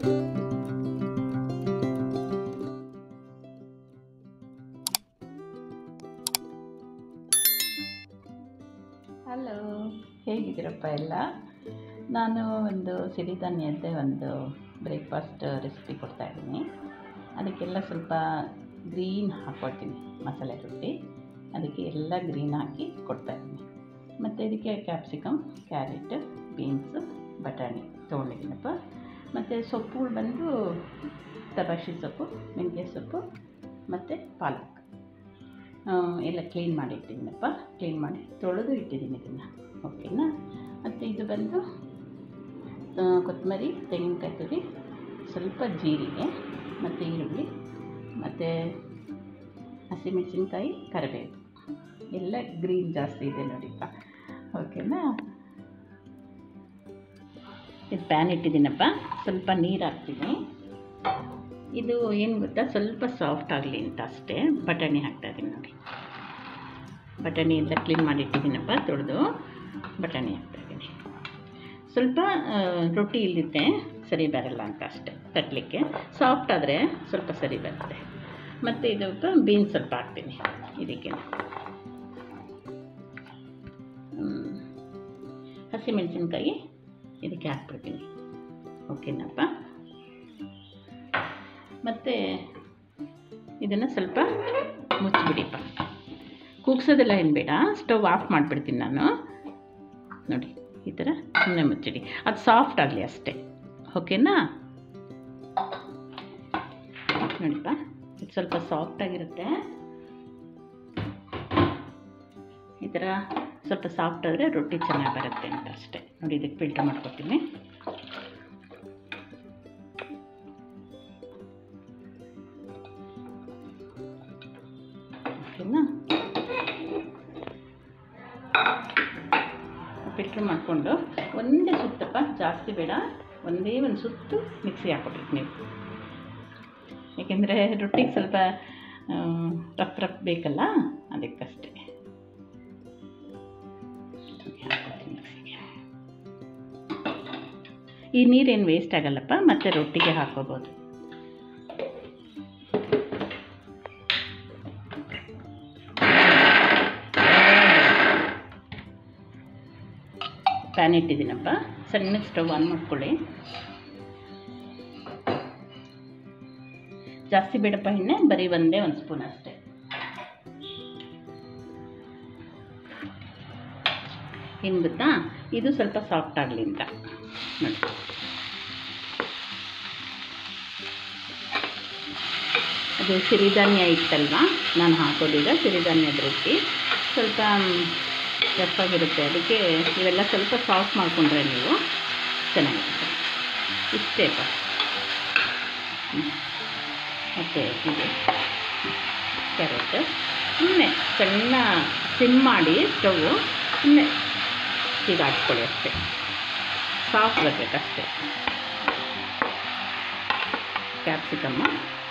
Hello ಹೇಗಿದ್ದೀರಪ್ಪ ಎಲ್ಲ ನಾನು ಒಂದು ಸಿರಿಧಾನ್ಯದ್ದೇ ಒಂದು ಬ್ರೇಕ್ಫಾಸ್ಟ್ ರೆಸಿಪಿ ಕೊಡ್ತಾಯಿದ್ದೀನಿ ಅದಕ್ಕೆಲ್ಲ ಸ್ವಲ್ಪ ಗ್ರೀನ್ ಹಾಕ್ಕೊಳ್ತೀನಿ ಮಸಾಲೆ ರೊಟ್ಟಿ ಅದಕ್ಕೆ ಎಲ್ಲ ಗ್ರೀನ್ ಹಾಕಿ ಕೊಡ್ತಾಯಿದ್ದೀನಿ ಮತ್ತು ಇದಕ್ಕೆ ಕ್ಯಾಪ್ಸಿಕಮ್ ಕ್ಯಾರೆಟ್ ಬೀನ್ಸು ಬಟಾಣಿ ತೊಗೊಂಡಿದ್ದೀನಪ್ಪ ಮತ್ತು ಸೊಪ್ಪುಗಳು ಬಂದು ತಬಾಷಿ ಸೊಪ್ಪು ಮೆಂತ್ಯ ಸೊಪ್ಪು ಮತ್ತು ಪಾಲಕ್ ಆ, ಎಲ್ಲ ಕ್ಲೀನ್ ಮಾಡಿ ಇಟ್ಟಿದ್ದೀನಪ್ಪ ಕ್ಲೀನ್ ಮಾಡಿ ತೊಳೆದು ಇಟ್ಟಿದ್ದೀನಿ ಇದನ್ನು ಓಕೆನಾ ಮತ್ತು ಇದು ಬಂದು ಆ, ಕೊತ್ತಂಬರಿ ತೆಂಗಿನಕಾಯಿ ತುರಿ ಸ್ವಲ್ಪ ಜೀರಿಗೆ ಮತ್ತು ಈರುಳ್ಳಿ ಮತ್ತು ಹಸಿಮೆಣಸಿನ್ಕಾಯಿ ಕರಿಬೇವು ಎಲ್ಲ ಗ್ರೀನ್ ಜಾಸ್ತಿ ಇದೆ ನೋಡಿಪ್ಪ ಓಕೆನಾ ಇದು ಪ್ಯಾನ್ ಇಟ್ಟಿದ್ದೀನಪ್ಪ ಸ್ವಲ್ಪ ನೀರು ಹಾಕ್ತೀನಿ ಇದು ಏನು ಗೊತ್ತಾ ಸ್ವಲ್ಪ ಸಾಫ್ಟ್ ಆಗಲಿ ಅಂತ ಅಷ್ಟೇ ಬಟಾಣಿ ಹಾಕ್ತಾಯಿದ್ದೀನಿ ನೋಡಿ ಬಟಾಣಿ ಎಲ್ಲ ಕ್ಲೀನ್ ಮಾಡಿ ಇಟ್ಟಿದ್ದೀನಪ್ಪ ತೊಳೆದು ಬಟಾಣಿ ಹಾಕ್ತಾಯಿದ್ದೀನಿ ಸ್ವಲ್ಪ ಆ, ರೊಟ್ಟಿ ಇಲ್ಲಿದ್ದೆ ಸರಿ ಬರಲ್ಲ ಅಂತ ಅಷ್ಟೇ ತಟ್ಟಲಿಕ್ಕೆ ಸಾಫ್ಟ್ ಆದರೆ ಸ್ವಲ್ಪ ಸರಿ ಬರುತ್ತೆ ಮತ್ತು ಇದು ಬೀನ್ಸ್ ಸ್ವಲ್ಪ ಹಾಕ್ತೀನಿ ಇದಕ್ಕೆ ಹ್ಮ್. ಹಸಿಮೆಣಸಿನ್ಕಾಯಿ ಇದಕ್ಕೆ ಹಾಕ್ಬಿಡ್ತೀನಿ ಓಕೆನಪ್ಪ ಮತ್ತು ಇದನ್ನು ಸ್ವಲ್ಪ ಮುಚ್ಚಿಬಿಡಿಪ್ಪ ಕೂಗ್ಸೋದೆಲ್ಲ ಏನು ಬೇಡ ಸ್ಟವ್ ಆಫ್ ಮಾಡಿಬಿಡ್ತೀನಿ ನಾನು ನೋಡಿ ಈ ಥರ ಸುಮ್ಮನೆ ಮುಚ್ಚಿಡಿ ಅದು ಸಾಫ್ಟ್ ಆಗಲಿ ಅಷ್ಟೇ ಓಕೆನಾ ನೋಡಿಪ್ಪ ಇದು ಸ್ವಲ್ಪ ಸಾಫ್ಟ್ ಆಗಿರುತ್ತೆ ಈ ಥರ ಸ್ವಲ್ಪ ಸಾಫ್ಟ್ ಆದರೆ ರೊಟ್ಟಿ ಚೆನ್ನಾಗಿ ಬರುತ್ತೆ ಅಂತ ಅಷ್ಟೇ ನೋಡಿ ಇದಕ್ಕೆ ಫಿಲ್ಟರ್ ಮಾಡ್ಕೊತೀನಿ ಓಕೆನಾ ಫಿಲ್ಟ್ರ್ ಮಾಡಿಕೊಂಡು ಒಂದೇ ಸುತ್ತಪ್ಪ ಜಾಸ್ತಿ ಬೇಡ ಒಂದೇ ಒಂದು ಸುತ್ತು ಮಿಕ್ಸಿ ಹಾಕ್ಕೊಬೇಕು ನೀವು ಏಕೆಂದರೆ ರೊಟ್ಟಿಗೆ ಸ್ವಲ್ಪ ರಫ್ ರಫ್ ಬೇಕಲ್ಲ ಅದಕ್ಕಷ್ಟೇ ಹಾಕ್ಕೊತೀನಿ ಮಿಕ್ಸಿಗೆ. ಈ ನೀರೇನು ವೇಸ್ಟ್ ಆಗಲ್ಲಪ್ಪ ಮತ್ತೆ ರೊಟ್ಟಿಗೆ ಹಾಕೋಬೋದು ಪ್ಯಾನ್ ಇಟ್ಟಿದ್ದೀನಪ್ಪ ಸಣ್ಣಗೆ ಸ್ಟವ್ ಆನ್ ಮಾಡ್ಕೊಳ್ಳಿ ಜಾಸ್ತಿ ಬೇಡಪ್ಪ ಎಣ್ಣೆ ಬರೀ ಒಂದೇ ಒಂದು ಸ್ಪೂನ್ ಅಷ್ಟೇ ಏನು ಗೊತ್ತಾ ಇದು ಸ್ವಲ್ಪ ಸಾಫ್ಟ್ ಆಗಲಿ ಅಂತ ನೋಡಿ ಅದು ಸಿರಿಧಾನ್ಯ ಇತ್ತಲ್ವಾ ನಾನು ಹಾಕೋದಿಲ್ಲ ಸಿರಿಧಾನ್ಯದ ರೊಟ್ಟಿ ಸ್ವಲ್ಪ ರಫಾಗಿರುತ್ತೆ ಅದಕ್ಕೆ ಇವೆಲ್ಲ ಸ್ವಲ್ಪ ಸಾಫ್ಟ್ ಮಾಡಿಕೊಂಡ್ರೆ ನೀವು ಚೆನ್ನಾಗಿರುತ್ತೆ ಇಷ್ಟೇಪ್ಪ ಹ್ಮ್. ಮತ್ತು ಇದು ಕ್ಯಾರೆಟ್ ಸುಮ್ಮನೆ ಸಣ್ಣ ಸಿಮ್ ಮಾಡಿ ಸ್ಟವ್ವು ಸುಮ್ಮನೆ ಈಗ ಹಾಕ್ಕೊಳ್ಳಿ ಅಷ್ಟೇ ಸಾಫ್ಟ್ ಬರಬೇಕಷ್ಟೇ ಕ್ಯಾಪ್ಸಿಕಮ್ಮ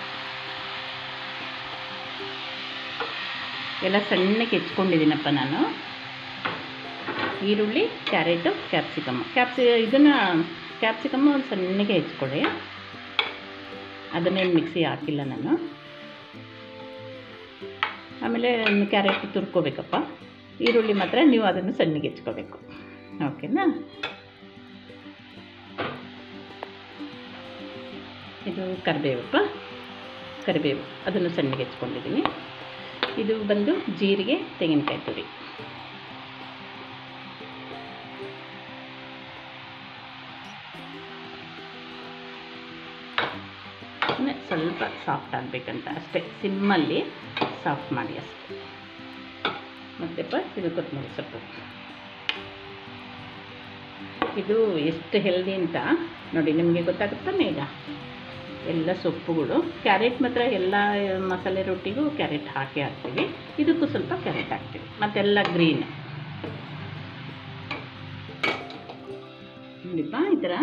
ಎಲ್ಲ ಸಣ್ಣಗೆ ಹೆಚ್ಕೊಂಡಿದ್ದೀನಪ್ಪ ನಾನು ಈರುಳ್ಳಿ ಕ್ಯಾರೆಟು ಕ್ಯಾಪ್ಸಿಕಮ್ ಕ್ಯಾಪ್ಸಿ ಇದನ್ನು ಕ್ಯಾಪ್ಸಿಕಮ್ಮು ಒಂದು ಸಣ್ಣಗೆ ಹೆಚ್ಕೊಳ್ಳಿ ಅದನ್ನೇನು ಮಿಕ್ಸಿ ಹಾಕಿಲ್ಲ ನಾನು ಆಮೇಲೆ ಕ್ಯಾರೆಟ್ ತುರ್ಕೋಬೇಕಪ್ಪ ಈರುಳ್ಳಿ ಮಾತ್ರ ನೀವು ಅದನ್ನು ಸಣ್ಣಗೆ ಹೆಚ್ಕೋಬೇಕು ಓಕೆನಾ ಇದು ಕರಿಬೇವಪ್ಪ ಕರಿಬೇವು ಅದನ್ನು ಸಣ್ಣಗೆ ಹೆಚ್ಕೊಂಡಿದ್ದೀನಿ ಇದು ಬಂದು ಜೀರಿಗೆ ತೆಂಗಿನಕಾಯಿ ತುರಿ ಸುಮ್ಮನೆ ಸ್ವಲ್ಪ ಸಾಫ್ಟ್ ಆಗಬೇಕಂತ ಅಷ್ಟೇ ಸಿಮ್ಮಲ್ಲಿ ಸಾಫ್ಟ್ ಮಾಡಿ ಅಷ್ಟೇ ಮತ್ತೆಪ್ಪ ಇದು ಕೊತ್ತಂಬರಿ ಸೊಪ್ಪು ಇದು ಎಷ್ಟು ಹೆಲ್ದಿ ಅಂತ ನೋಡಿ ನಿಮಗೆ ಗೊತ್ತಾಗುತ್ತಾನೆ ಈಗ ಎಲ್ಲ ಸೊಪ್ಪುಗಳು ಕ್ಯಾರೆಟ್ ಮಾತ್ರ ಎಲ್ಲ ಮಸಾಲೆ ರೊಟ್ಟಿಗೂ ಕ್ಯಾರೆಟ್ ಹಾಕಿ ಹಾಕ್ತೀವಿ ಇದಕ್ಕೂ ಸ್ವಲ್ಪ ಕ್ಯಾರೆಟ್ ಹಾಕ್ತೀವಿ ಮತ್ತೆಲ್ಲ ಗ್ರೀನ್ ನೋಡಿಪ್ಪ ಈ ಥರ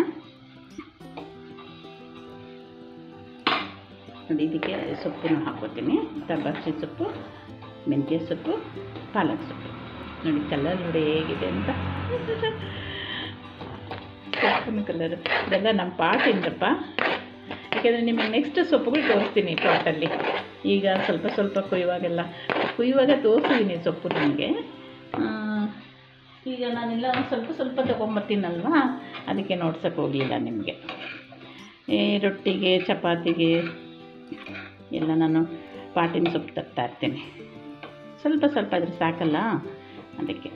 ನೋಡಿ ಇದಕ್ಕೆ ಸೊಪ್ಪನ್ನು ಹಾಕೋತೀನಿ ತಬಾಸಿ ಸೊಪ್ಪು ಮೆಂತ್ಯ ಸೊಪ್ಪು ಪಾಲಕ್ ಸೊಪ್ಪು ನೋಡಿ ಕಲರ್ ನೋಡಿ ಹೇಗಿದೆ ಅಂತ ಸೊಪ್ಪಿನ ಕಲರ್ ಇದೆಲ್ಲ ನಮ್ಮ ಪಾಟಿಂದಪ್ಪ ಯಾಕೆಂದರೆ ನಿಮಗೆ ನೆಕ್ಸ್ಟ್ ಸೊಪ್ಪುಗಳು ತೋರಿಸ್ತೀನಿ ಪಾಟಲ್ಲಿ ಈಗ ಸ್ವಲ್ಪ ಸ್ವಲ್ಪ ಕೊಯ್ಯುವಾಗೆಲ್ಲ ಕೊಯ್ಯುವಾಗ ತೋರಿಸಿದ್ದೀನಿ ಸೊಪ್ಪು ನಿಮಗೆ ಈಗ ನಾನೆಲ್ಲ ಒಂದು ಸ್ವಲ್ಪ ಸ್ವಲ್ಪ ತೊಗೊಂಬರ್ತೀನಲ್ವ ಅದಕ್ಕೆ ನೋಡ್ಸೋಕ್ಕೆ ಹೋಗಲಿಲ್ಲ ನಿಮಗೆ ಈ ರೊಟ್ಟಿಗೆ ಚಪಾತಿಗೆ ಎಲ್ಲ ನಾನು ಪಾಟಿನ ಸೊಪ್ಪು ತರ್ತಾ ಇರ್ತೀನಿ ಸ್ವಲ್ಪ ಸ್ವಲ್ಪ ಆದರೆ ಸಾಕಲ್ಲ ಅದಕ್ಕೆ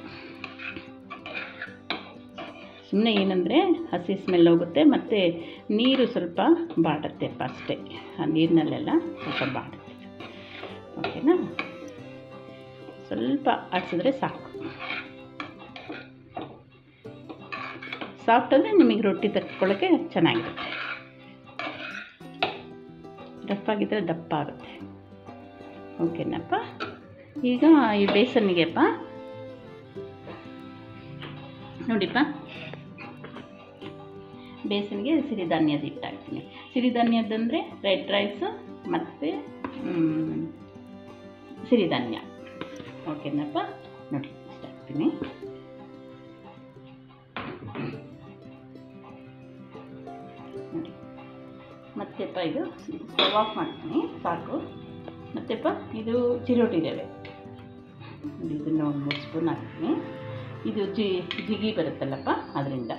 ಸುಮ್ಮನೆ ಏನಂದರೆ ಹಸಿ ಸ್ಮೆಲ್ ಹೋಗುತ್ತೆ ಮತ್ತು ನೀರು ಸ್ವಲ್ಪ ಬಾಡುತ್ತೆಪ್ಪ ಅಷ್ಟೇ ಆ ನೀರಿನಲ್ಲೆಲ್ಲ ಸ್ವಲ್ಪ ಬಾಡುತ್ತೆ ಓಕೆನಾ ಸ್ವಲ್ಪ ಆಡಿಸಿದ್ರೆ ಸಾಕು ಸಾಫ್ಟ್ ಅಂದರೆ ನಿಮಗೆ ರೊಟ್ಟಿ ತಕ್ಕೊಳ್ಳೋಕ್ಕೆ ಚೆನ್ನಾಗಿರುತ್ತೆ ರಫ್ ಆಗಿದ್ದರೆ ದಪ್ಪ ಆಗುತ್ತೆ ಓಕೆನಪ್ಪ ಈಗ ಈ ಬೇಸನ್ನಿಗೆಪ್ಪ ನೋಡಿಪ್ಪ ಬೇಸನ್ಗೆ ಸಿರಿಧಾನ್ಯದ ಹಿಟ್ಟು ಹಾಕ್ತೀನಿ ಸಿರಿಧಾನ್ಯದಂದರೆ ರೆಡ್ ರೈಸು ಮತ್ತು ಸಿರಿಧಾನ್ಯ ಓಕೆನಪ್ಪ ನೋಡಿ ಇಷ್ಟ ಹಾಕ್ತೀನಿ ನೋಡಿ ಮತ್ತೆಪ್ಪ ಇದು ಸ್ಟವ್ ಆಫ್ ಮಾಡ್ತೀನಿ ಸಾಕು ಮತ್ತೆಪ್ಪ ಇದು ಚಿರೋಟಿ ರವೆ ನೋಡಿ ಇದನ್ನು ಒಂದು ಮೂರು ಸ್ಪೂನ್ ಹಾಕ್ತೀನಿ ಇದು ಜಿ ಜಿಗಿ ಬರುತ್ತಲ್ಲಪ್ಪ ಅದರಿಂದ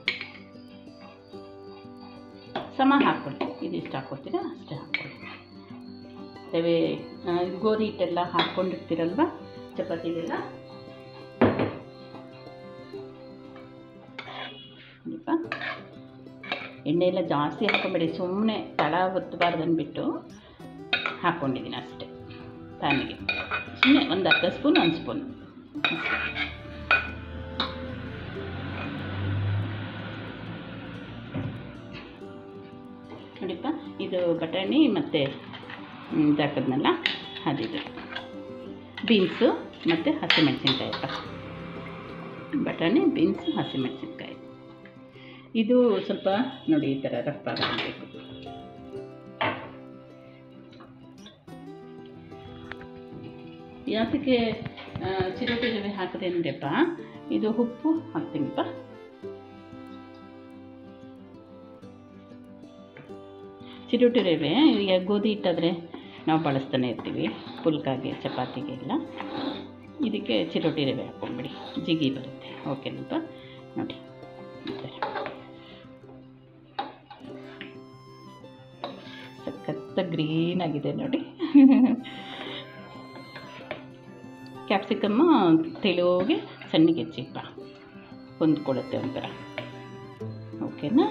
ಸಮ ಹಾಕ್ಕೊಳ್ಳಿ ಇದಿಷ್ಟು ಹಾಕ್ಕೊತೀರಾ ಅಷ್ಟೇ ಹಾಕ್ಕೊಳ್ಳಿ ರವೆ ಆ, ಇದು ಗೋಧಿ ಹಿಟ್ಟೆಲ್ಲ ಹಾಕ್ಕೊಂಡಿರ್ತೀರಲ್ವ ಚಪಾತಿಗೆಲ್ಲ ನೋಡಿಪ್ಪ ಎಣ್ಣೆ ಎಲ್ಲ ಜಾಸ್ತಿ ಹಾಕ್ಕೊಂಬೇಡಿ ಸುಮ್ಮನೆ ತಳ ಒತ್ತಬಾರ್ದು ಅಂದ್ಬಿಟ್ಟು ಹಾಕ್ಕೊಂಡಿದ್ದೀನಿ ಅಷ್ಟೇ ಪ್ಯಾನಿಗೆ ಸುಮ್ಮನೆ ಒಂದು ಅರ್ಧ ಸ್ಪೂನ್ ಒಂದು ಸ್ಪೂನ್ ನೋಡಿಪ್ಪ ಇದು ಬಟಾಣಿ ಮತ್ತು ಇದಾಕದ್ನಲ್ಲ ಅದಿದು ಬೀನ್ಸು ಮತ್ತು ಹಸಿಮೆಣಸಿನ್ಕಾಯಿ ಅಪ್ಪ ಬಟಾಣಿ ಬೀನ್ಸು ಹಸಿಮೆಣಸಿನ್ಕಾಯಿ ಇದು ಸ್ವಲ್ಪ ನೋಡಿ ಈ ಥರ ರಫ್ ಆಗಬೇಕು ಯಾತಕ್ಕೆ ಆ, ಚಿರೋಟಿ ರವೆ ಹಾಕಿದೆ ಅಂದ್ರೆಪ್ಪ ಇದು ಉಪ್ಪು ಹಾಕ್ತೀನಿಪ್ಪ ಚಿರೋಟಿ ರವೆ ಈಗ ಗೋಧಿ ಹಿಟ್ಟಾದರೆ ನಾವು ಬಳಸ್ತಾನೆ ಇರ್ತೀವಿ ಪುಲ್ಕಾಗೆ ಚಪಾತಿಗೆ ಎಲ್ಲ ಇದಕ್ಕೆ ಚಿರೋಟಿ ರವೆ ಹಾಕ್ಕೊಂಬಿಡಿ ಜಿಗಿ ಬರುತ್ತೆ ಓಕೆನಪ್ಪ ನೋಡಿ ಈ ಥರ ಸಖತ್ತ ಗ್ರೀನ್ ಆಗಿದೆ ನೋಡಿ ಕ್ಯಾಪ್ಸಿಕಮ್ಮ ತೆಳುವಾಗಿ ಸಣ್ಣಗೆ ಹೆಚ್ಚಿಪ್ಪ ಹೊಂದ್ಕೊಳ್ಳುತ್ತೆ ಒಂಥರ ಓಕೆನಾ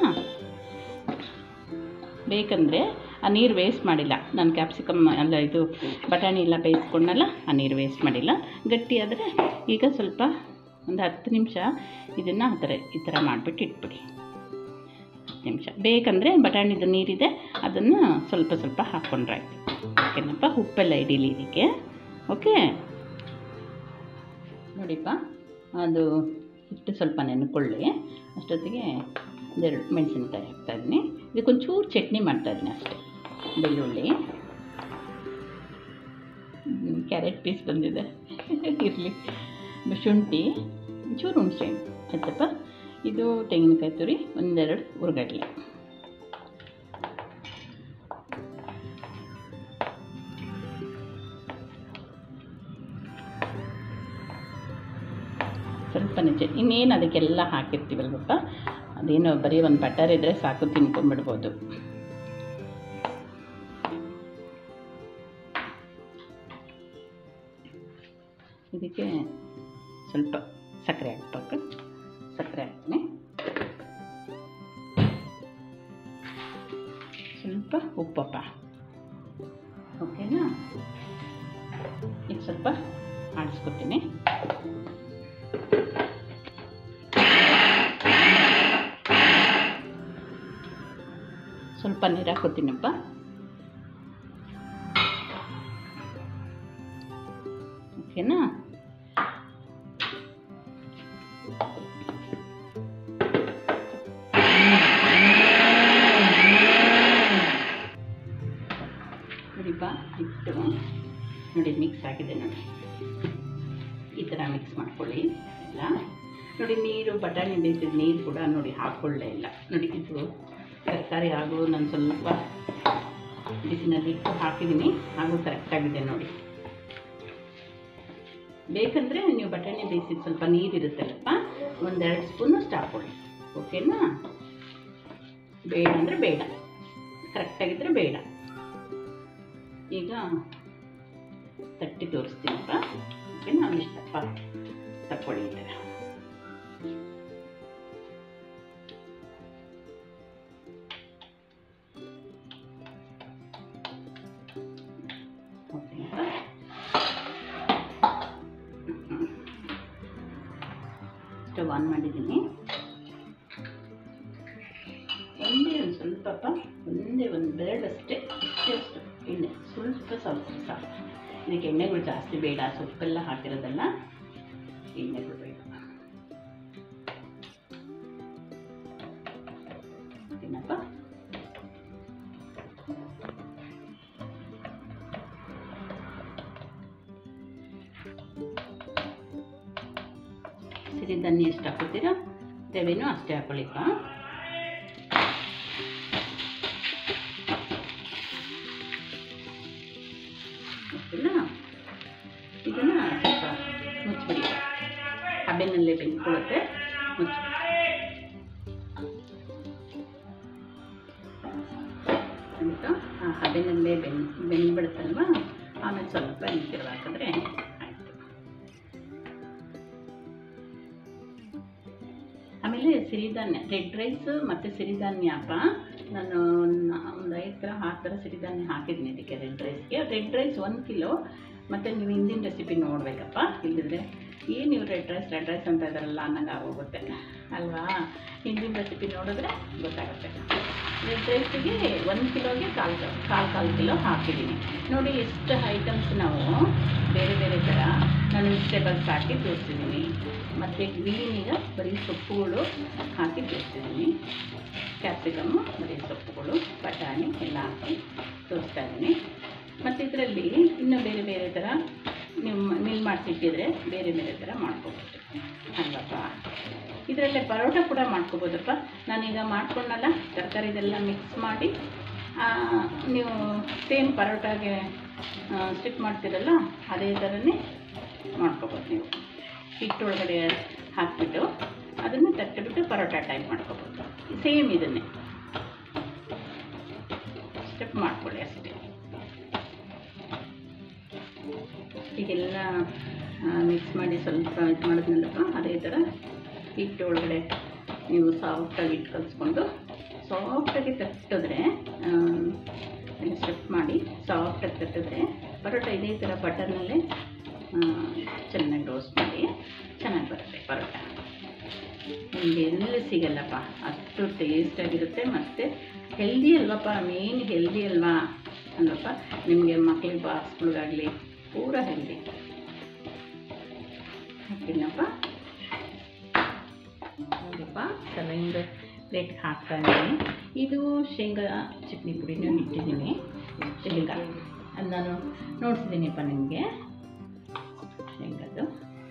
ಬೇಕಂದರೆ ಆ ನೀರು ವೇಸ್ಟ್ ಮಾಡಿಲ್ಲ ನಾನು ಕ್ಯಾಪ್ಸಿಕಮ್ ಅಲ್ಲ ಇದು ಬಟಾಣಿ ಎಲ್ಲ ಬೇಯಿಸ್ಕೊಂಡಲ್ಲ ಆ ನೀರು ವೇಸ್ಟ್ ಮಾಡಿಲ್ಲ ಗಟ್ಟಿ ಆದರೆ ಈಗ ಸ್ವಲ್ಪ ಒಂದು ಹತ್ತು ನಿಮಿಷ ಇದನ್ನು ಆ ಥರ ಈ ಥರ ಮಾಡಿಬಿಟ್ಟು ಇಟ್ಬಿಡಿ ಹತ್ತು ನಿಮಿಷ ಬೇಕಂದರೆ ಬಟಾಣಿದು ನೀರಿದೆ ಅದನ್ನು ಸ್ವಲ್ಪ ಸ್ವಲ್ಪ ಹಾಕ್ಕೊಂಡ್ರೆ ಆಯ್ತು ಓಕೆನಪ್ಪ ಉಪ್ಪೆಲ್ಲ ಇಡೀಲಿ ಇದಕ್ಕೆ ಓಕೆ ನೋಡಿಪ್ಪ ಅದು ಹಿಟ್ಟು ಸ್ವಲ್ಪ ನೆನ್ಕೊಳ್ಳಿ ಅಷ್ಟೊತ್ತಿಗೆ ಒಂದೆರಡು ಮೆಣಸಿನ್ಕಾಯಿ ಹಾಕ್ತಾಯಿದ್ದೀನಿ ಇದಕ್ಕೊಂಚೂರು ಚಟ್ನಿ ಮಾಡ್ತಾಯಿದ್ದೀನಿ ಅಷ್ಟೇ ಬೆಳ್ಳುಳ್ಳಿ ಹ್ಮ್, ಕ್ಯಾರೆಟ್ ಪೀಸ್ ಬಂದಿದೆ ಇರಲಿ ಶುಂಠಿ ಒಂಚೂರು ಹುಣಸೆ ಹಣ್ಣು ಆಯ್ತಪ್ಪ ಇದು ತೆಂಗಿನಕಾಯಿ ತುರಿ ಒಂದೆರಡು ಉರ್ಗಡ್ಲೆ ಸ್ವಲ್ಪ ನಿಜ ಇನ್ನೇನು ಅದಕ್ಕೆಲ್ಲ ಹಾಕಿರ್ತೀವಲ್ವಪ್ಪ ಅದೇನು ಬರೀ ಒಂದು ಬಟರ್ ಇದ್ದರೆ ಸಾಕು ತಿನ್ಕೊಂಬಿಡ್ಬೋದು ಇದಕ್ಕೆ ಸ್ವಲ್ಪ ಸಕ್ಕರೆ ಹಾಕ್ಬೇಕು ಸಕ್ಕರೆ ಹಾಕ್ತೀನಿ ಸ್ವಲ್ಪ ಉಪ್ಪಪ್ಪ ಓಕೆನಾ ಈಗ ಸ್ವಲ್ಪ ಆಡಿಸ್ಕೊತೀನಿ ಸ್ವಲ್ಪ ನೀರು ಹಾಕೋತೀನಪ್ಪ ಓಕೆನಾ ನೋಡಿಪ್ಪ ಹಿಟ್ಟು ನೋಡಿ ಮಿಕ್ಸ್ ಆಗಿದೆ ನೋಡಿ ಈ ಥರ ಮಿಕ್ಸ್ ಮಾಡ್ಕೊಳ್ಳಿ ಎಲ್ಲ ನೋಡಿ ನೀರು ಬಟಾಣಿ ಬೇಯಿಸಿದ ನೀರು ಕೂಡ ನೋಡಿ ಹಾಕ್ಕೊಳ್ಳೇ ಇಲ್ಲ ನೋಡಿ ಇದು ತರಕಾರಿ ಆಗು ನಾನು ಸ್ವಲ್ಪ ಬಿಸಿನಲ್ಲಿ ಇಟ್ಟು ಹಾಕಿದ್ದೀನಿ ಹಾಗೂ ಕರೆಕ್ಟಾಗಿದೆ ನೋಡಿ ಬೇಕಂದರೆ ನೀವು ಬಟಾಣಿ ಬೇಯಿಸಿದ ಸ್ವಲ್ಪ ನೀರಿರುತ್ತಲ್ಲಪ್ಪ ಒಂದೆರಡು ಸ್ಪೂನು ಅಷ್ಟು ಹಾಕ್ಕೊಳ್ಳಿ ಓಕೆನಾ ಬೇಡ ಅಂದರೆ ಬೇಡ ಕರೆಕ್ಟಾಗಿದ್ದರೆ ಬೇಡ ಈಗ ತಟ್ಟಿ ತೋರಿಸ್ತೀನಪ್ಪ ಓಕೆನಾ ಇಷ್ಟಪ್ಪ ತಕ್ಕೊಳ್ಳಿ ಈ ಥರ ಓಕೆನಾ ಸ್ಟವ್ ಆನ್ ಮಾಡಿದ್ದೀನಿ ಒಂದೇ ಒಂದು ಸ್ವಲ್ಪಪ್ಪ ಒಂದೇ ಒಂದು ಬೆರಳಷ್ಟೇ ಅಷ್ಟೇ ಅಷ್ಟು ಎಣ್ಣೆ ಸ್ವಲ್ಪ ಸ್ವಲ್ಪ ಸಾಕು ಇದಕ್ಕೆ ಎಣ್ಣೆಗಳು ಜಾಸ್ತಿ ಬೇಡ ಸೊಪ್ಪೆಲ್ಲ ಹಾಕಿರೋದಲ್ಲ ಎಣ್ಣೆಗಳು ಬೇಡ ಏನಪ್ಪ ಸಿರಿಧಾನ್ಯ ಎಷ್ಟು ಹಾಕೋತೀರೋ ರವೆನೂ ಅಷ್ಟೇ ಹಾಕೊಳ್ಳಿಪ್ಪ ಓಕೆನಾ ಇದನ್ನು ಸ್ವಲ್ಪ ಮುಚ್ಚಿಬಿಡಿ ಹಬೆನಲ್ಲೇ ಬೆಂದ್ಕೊಳ್ಳುತ್ತೆ ಮುಚ್ಚಿ ಅಂತ ಆ ಹಬೆನಲ್ಲೇ ಬೆನ್ ಬೆಂದ್ಬಿಡುತ್ತಲ್ವ ಆಮೇಲೆ ಸ್ವಲ್ಪ ನೀರು ಹಾಕಿದ್ರೆ ಆಯಿತು ಆಮೇಲೆ ಸಿರಿಧಾನ್ಯ ರೆಡ್ ರೈಸ್ ಮತ್ತು ಸಿರಿಧಾನ್ಯ ಅಪ್ಪ ನಾನು ಒಂದು ಐದು ಥರ ಆರು ಥರ ಸಿರಿಧಾನ್ಯ ಹಾಕಿದ್ದೀನಿ ಇದಕ್ಕೆ ರೆಡ್ ರೈಸ್ಗೆ ರೆಡ್ ರೈಸ್ ಒಂದು ಕಿಲೋ ಮತ್ತು ನೀವು ಹಿಂದಿನ ರೆಸಿಪಿ ನೋಡಬೇಕಪ್ಪ ಇಲ್ಲದಿದ್ರೆ ಏನು ನೀವು ರೆಡ್ ರೈಸ್ ರೆಡ್ ರೈಸ್ ಅಂತ ಇದಾರಲ್ಲ ಅನ್ನಂಗೆ ಆಗೋಗುತ್ತೆ ಅಲ್ವಾ ಹಿಂದಿನ ರೆಸಿಪಿ ನೋಡಿದ್ರೆ ಗೊತ್ತಾಗುತ್ತೆ ರೆಡ್ ರೈಸಿಗೆ ಒಂದು ಕಿಲೋಗೆ ಕಾಲು ಕಾಲು ಕಾಲು ಕಿಲೋ ಹಾಕಿದ್ದೀನಿ ನೋಡಿ ಎಷ್ಟು ಐಟಮ್ಸ್ ನಾವು ಬೇರೆ ಬೇರೆ ಥರ ನಾನು ವೆಜಿಟೇಬಲ್ಸ್ ಹಾಕಿ ತೋರಿಸಿದ್ದೀನಿ ಮತ್ತು ಗ್ರೀನಿಗೆ ಬರೀ ಸೊಪ್ಪುಗಳು ಹಾಕಿ ತೋರಿಸಿದ್ದೀನಿ ಕ್ಯಾಪ್ಸಿಕಮ್ಮು ಬರೀ ಸೊಪ್ಪುಗಳು ಬಟಾಣಿ ಎಲ್ಲ ಹಾಕಿ ತೋರಿಸ್ತಾ ಇದ್ದೀನಿ ಮತ್ತು ಇದರಲ್ಲಿ ಇನ್ನೂ ಬೇರೆ ಬೇರೆ ಥರ ನೀವು ಮಿಲ್ ಮಾಡಿಸಿಟ್ಟಿದ್ರೆ ಬೇರೆ ಬೇರೆ ಥರ ಮಾಡ್ಕೋಬೋದು ಅಲ್ವಪ್ಪ ಇದರಲ್ಲೇ ಪರೋಟ ಕೂಡ ಮಾಡ್ಕೋಬೋದಪ್ಪ ನಾನೀಗ ಮಾಡ್ಕೊಂಡಲ್ಲ ತರಕಾರಿ ಇದೆಲ್ಲ ಮಿಕ್ಸ್ ಮಾಡಿ ಆ, ನೀವು ಸೇಮ್ ಪರೋಟಾಗೆ ಸ್ಟಿಕ್ ಮಾಡ್ತೀರಲ್ಲ ಅದೇ ಥರನೇ ಮಾಡ್ಕೋಬೋದು ನೀವು ಹಿಟ್ಟೊಳಗಡೆ ಹಾಕ್ಬಿಟ್ಟು ಅದನ್ನು ತಟ್ಟಿಬಿಟ್ಟು ಪರೋಟ ಟೈಪ್ ಮಾಡ್ಕೋಬೋದು ಸೇಮ್ ಇದನ್ನೇ ಸ್ಟೆಪ್ ಮಾಡ್ಕೊಳ್ಳಿ ಅಷ್ಟೇ ಹೀಗೆಲ್ಲ ಮಿಕ್ಸ್ ಮಾಡಿ ಸ್ವಲ್ಪ ಇದು ಮಾಡಿದ್ಮೇಲಪ್ಪ ಅದೇ ಥರ ಹಿಟ್ಟು ಒಳಗಡೆ ನೀವು ಸಾಫ್ಟಾಗಿ ಇಟ್ಟು ಕಲಿಸ್ಕೊಂಡು ಸಾಫ್ಟಾಗಿ ತಟ್ಟಿದ್ರೆ ಎಲ್ಲ ಸ್ಟೆಪ್ ಮಾಡಿ ಸಾಫ್ಟಾಗಿ ತಟ್ಟಿದ್ರೆ ಪರೋಟ ಇದೇ ಥರ ಬಟರ್ನಲ್ಲೇ ಚೆನ್ನಾಗಿ ರೋಸ್ಟ್ ಮಾಡಿ ಚೆನ್ನಾಗಿ ಬರುತ್ತೆ ಪರೋಟ ನಿಮಗೆ ಎಲ್ಲಿ ಸಿಗಲ್ಲಪ್ಪ ಅಷ್ಟು ಟೇಸ್ಟಾಗಿರುತ್ತೆ ಮತ್ತು ಹೆಲ್ದಿ ಅಲ್ವಪ್ಪ ಮೇನ್ ಹೆಲ್ದಿ ಅಲ್ವಾ ಅಲ್ವಪ್ಪ ನಿಮಗೆ ಮಕ್ಕಳಿಗೆ ಬಾಕ್ಸ್ಗಳಿಗಾಗಲಿ ಪೂರ ಹೆಲ್ದಿ ಓಕೆನಪ್ಪ ನೋಡಿಪ್ಪ ಸರ್ವಿಂಗ್ ಪ್ಲೇಟ್ಗೆ ಹಾಕ್ತಾ ಇದ್ದೀನಿ ಇದು ಶೇಂಗಾ ಚಟ್ನಿ ಪುಡಿನೂ ಇಟ್ಟಿದ್ದೀನಿ ಶೇಂಗಾ ಅದು ನಾನು ನೋಡ್ಸಿದ್ದೀನಿಪ್ಪ ನಿಮಗೆ ಶೇಂಗಾದು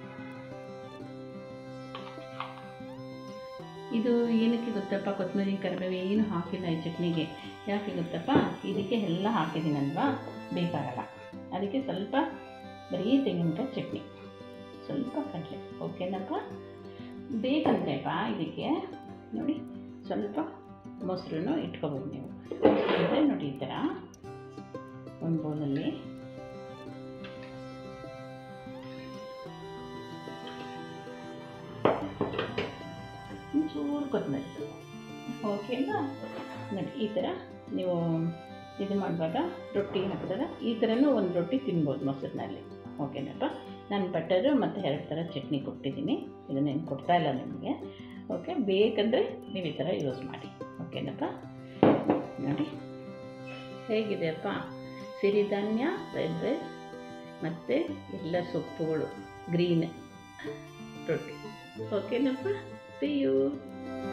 ಇದು ಏನಕ್ಕೆ ಗೊತ್ತಪ್ಪ ಕೊತ್ತಂಬರಿ ಕರಿಬೇವು ಏನು ಹಾಕಿಲ್ಲ ಈ ಚಟ್ನಿಗೆ ಯಾಕೆ ಗೊತ್ತಪ್ಪ ಇದಕ್ಕೆ ಎಲ್ಲ ಹಾಕಿದ್ದೀನಲ್ವಾ ಬೇಕಾಗಲ್ಲ ಅದಕ್ಕೆ ಸ್ವಲ್ಪ ಬರೀ ತೆಂಗಿನಕಾಯಿ ಚಟ್ನಿ ಸ್ವಲ್ಪ ಕಡಲೆ ಓಕೆನಪ್ಪ ಬೇಕಂದ್ರೆಪ್ಪ ಇದಕ್ಕೆ ನೋಡಿ ಸ್ವಲ್ಪ ಮೊಸರನ್ನು ಇಟ್ಕೋಬೋದು ನೀವು ಮೊಸರು ಇದ್ದರೆ ನೋಡಿ ಈ ಥರ ಒಂದು ಬೌಲಲ್ಲಿ ಒಂಚೂರು ಕೊತ್ತಂಬರಿ ಓಕೆನಾ ನೋಡಿ ಈ ಥರ ನೀವು ಇದು ಮಾಡುವಾಗ ರೊಟ್ಟಿ ಹಾಕಿದಾಗ ಈ ಥರನೂ ಒಂದು ರೊಟ್ಟಿ ತಿನ್ಬೋದು ಮೊಸರಿನಲ್ಲಿ ಓಕೆನಪ್ಪ ನಾನು ಬಟರು ಮತ್ತು ಎರಡು ಥರ ಚಟ್ನಿ ಕೊಟ್ಟಿದ್ದೀನಿ ಇದನ್ನೇನು ಕೊಡ್ತಾ ಇಲ್ಲ ನಿಮಗೆ ಓಕೆ ಬೇಕಂದರೆ ನೀವು ಈ ಥರ ಯೂಸ್ ಮಾಡಿ ಓಕೆನಪ್ಪ ನೋಡಿ ಹೇಗಿದೆಯಪ್ಪ ಸಿರಿಧಾನ್ಯ ರೆಡ್ ರೈಸ್ ಮತ್ತು ಎಲ್ಲ ಸೊಪ್ಪುಗಳು ಗ್ರೀನ್ ರೊಟ್ಟಿ ಓಕೆನಪ್ಪ ಸಿ ಯು